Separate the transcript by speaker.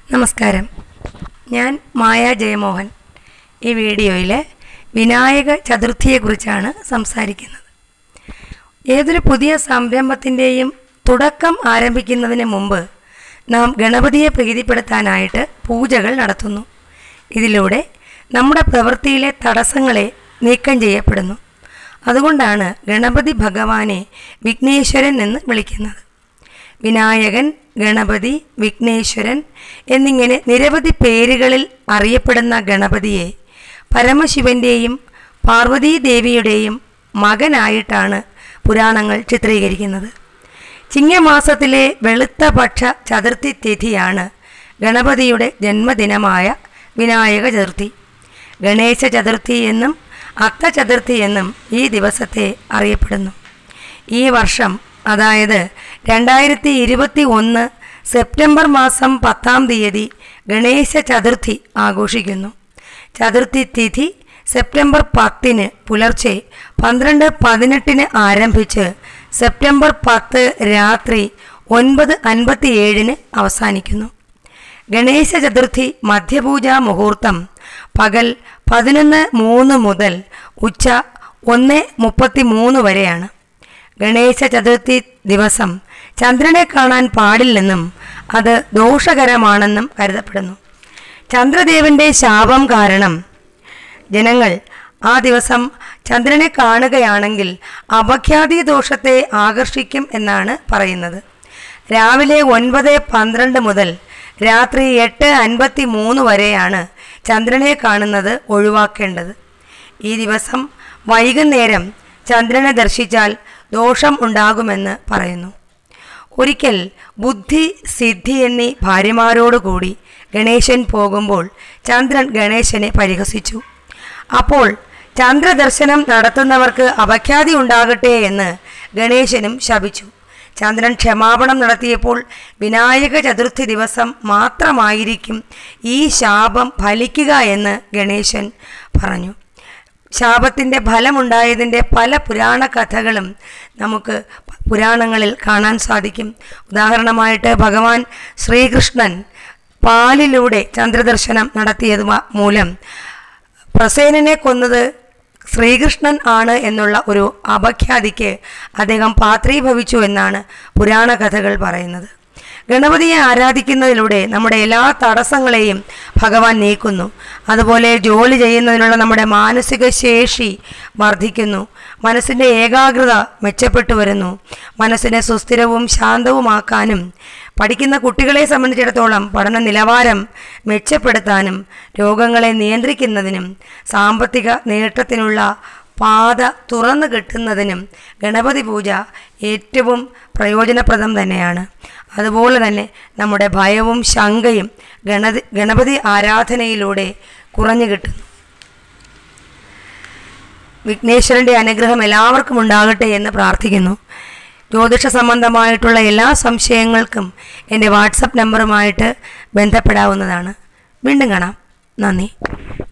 Speaker 1: നമസ്കാരം ഞാൻ മായ ജയമോഹൻ ഈ വീഡിയോയിൽ വിനായക ചതുർത്ഥിയെക്കുറിച്ചാണ് സംസാരിക്കുന്നത് ഏതൊരു പുതിയ സംരംഭത്തിൻ്റെയും തുടക്കം ആരംഭിക്കുന്നതിന് മുമ്പ് നാം ഗണപതിയെ പ്രീതിപ്പെടുത്താനായിട്ട് പൂജകൾ നടത്തുന്നു ഇതിലൂടെ നമ്മുടെ പ്രവൃത്തിയിലെ തടസ്സങ്ങളെ നീക്കം ചെയ്യപ്പെടുന്നു അതുകൊണ്ടാണ് ഗണപതി ഭഗവാനെ വിഘ്നേശ്വരൻ എന്ന് വിളിക്കുന്നത് വിനായകൻ ഗണപതി വിഘ്നേശ്വരൻ എന്നിങ്ങനെ നിരവധി പേരുകളിൽ അറിയപ്പെടുന്ന ഗണപതിയെ പരമശിവന്റെയും പാർവതീദേവിയുടെയും മകനായിട്ടാണ് പുരാണങ്ങൾ ചിത്രീകരിക്കുന്നത് ചിങ്ങമാസത്തിലെ വെളുത്ത പക്ഷ ചതുർത്ഥി തിഥിയാണ് ഗണപതിയുടെ ജന്മദിനമായ വിനായക ചതുർത്ഥി ഗണേശ ചതുർത്ഥി എന്നും അത്ത ചതുർത്ഥി എന്നും ഈ ദിവസത്തെ അറിയപ്പെടുന്നു ഈ വർഷം അതായത് രണ്ടായിരത്തി ഇരുപത്തി ഒന്ന് സെപ്റ്റംബർ മാസം പത്താം തീയതി ഗണേശ ചതുർത്ഥി ആഘോഷിക്കുന്നു ചതുർത്ഥി തിഥി സെപ്റ്റംബർ പത്തിന് പുലർച്ചെ പന്ത്രണ്ട് പതിനെട്ടിന് ആരംഭിച്ച് സെപ്റ്റംബർ പത്ത് രാത്രി ഒൻപത് അൻപത്തിയേഴിന് അവസാനിക്കുന്നു ഗണേശ ചതുർത്ഥി മധ്യപൂജാ മുഹൂർത്തം പകൽ പതിനൊന്ന് മൂന്ന് മുതൽ ഉച്ച ഒന്ന് മുപ്പത്തി മൂന്ന് വരെയാണ് ഗണേശ ചതുർത്ഥി ദിവസം ചന്ദ്രനെ കാണാൻ പാടില്ലെന്നും അത് ദോഷകരമാണെന്നും കരുതപ്പെടുന്നു ചന്ദ്രദേവന്റെ ശാപം കാരണം ജനങ്ങൾ ആ ദിവസം ചന്ദ്രനെ കാണുകയാണെങ്കിൽ അപഖ്യാതി ദോഷത്തെ ആകർഷിക്കും എന്നാണ് പറയുന്നത് രാവിലെ ഒൻപത് പന്ത്രണ്ട് മുതൽ രാത്രി എട്ട് അൻപത്തി മൂന്ന് വരെയാണ് ചന്ദ്രനെ കാണുന്നത് ഒഴിവാക്കേണ്ടത് ഈ ദിവസം വൈകുന്നേരം ചന്ദ്രനെ ദർശിച്ചാൽ ദോഷം ഉണ്ടാകുമെന്ന് പറയുന്നു ഒരിക്കൽ ബുദ്ധി സിദ്ധി എന്നീ ഭാര്യമാരോടുകൂടി ഗണേശൻ പോകുമ്പോൾ ചന്ദ്രൻ ഗണേശനെ പരിഹസിച്ചു അപ്പോൾ ചന്ദ്രദർശനം നടത്തുന്നവർക്ക് അപഖ്യാതി ഉണ്ടാകട്ടെ എന്ന് ഗണേശനും ശപിച്ചു ചന്ദ്രൻ ക്ഷമാപണം നടത്തിയപ്പോൾ വിനായക ചതുർത്ഥി ദിവസം മാത്രമായിരിക്കും ഈ ശാപം ഫലിക്കുക എന്ന് ഗണേശൻ പറഞ്ഞു ശാപത്തിൻ്റെ ഫലമുണ്ടായതിൻ്റെ പല പുരാണ കഥകളും നമുക്ക് പുരാണങ്ങളിൽ കാണാൻ സാധിക്കും ഉദാഹരണമായിട്ട് ഭഗവാൻ ശ്രീകൃഷ്ണൻ പാലിലൂടെ ചന്ദ്രദർശനം നടത്തിയത് മൂലം പ്രസേനനെ കൊന്നത് ശ്രീകൃഷ്ണൻ ആണ് എന്നുള്ള ഒരു അപഖ്യാതിക്ക് അദ്ദേഹം പാത്രീഭവിച്ചു എന്നാണ് പുരാണ കഥകൾ പറയുന്നത് ഗണപതിയെ ആരാധിക്കുന്നതിലൂടെ നമ്മുടെ എല്ലാ തടസ്സങ്ങളെയും ഭഗവാൻ നീക്കുന്നു അതുപോലെ ജോലി ചെയ്യുന്നതിനുള്ള നമ്മുടെ മാനസിക ശേഷി വർദ്ധിക്കുന്നു മനസ്സിൻ്റെ ഏകാഗ്രത മെച്ചപ്പെട്ടു വരുന്നു മനസ്സിനെ സുസ്ഥിരവും ശാന്തവുമാക്കാനും പഠിക്കുന്ന കുട്ടികളെ സംബന്ധിച്ചിടത്തോളം പഠന നിലവാരം മെച്ചപ്പെടുത്താനും രോഗങ്ങളെ നിയന്ത്രിക്കുന്നതിനും സാമ്പത്തിക നേട്ടത്തിനുള്ള പാത തുറന്നു കിട്ടുന്നതിനും ഗണപതി പൂജ ഏറ്റവും പ്രയോജനപ്രദം തന്നെയാണ് അതുപോലെ തന്നെ നമ്മുടെ ഭയവും ശങ്കയും ഗണതി ഗണപതി ആരാധനയിലൂടെ കുറഞ്ഞു കിട്ടുന്നു വിഘ്നേശ്വരൻ്റെ അനുഗ്രഹം എല്ലാവർക്കും ഉണ്ടാകട്ടെ എന്ന് പ്രാർത്ഥിക്കുന്നു ജ്യോതിഷ സംബന്ധമായിട്ടുള്ള എല്ലാ സംശയങ്ങൾക്കും എൻ്റെ വാട്സപ്പ് നമ്പറുമായിട്ട് ബന്ധപ്പെടാവുന്നതാണ് വീണ്ടും കാണാം നന്ദി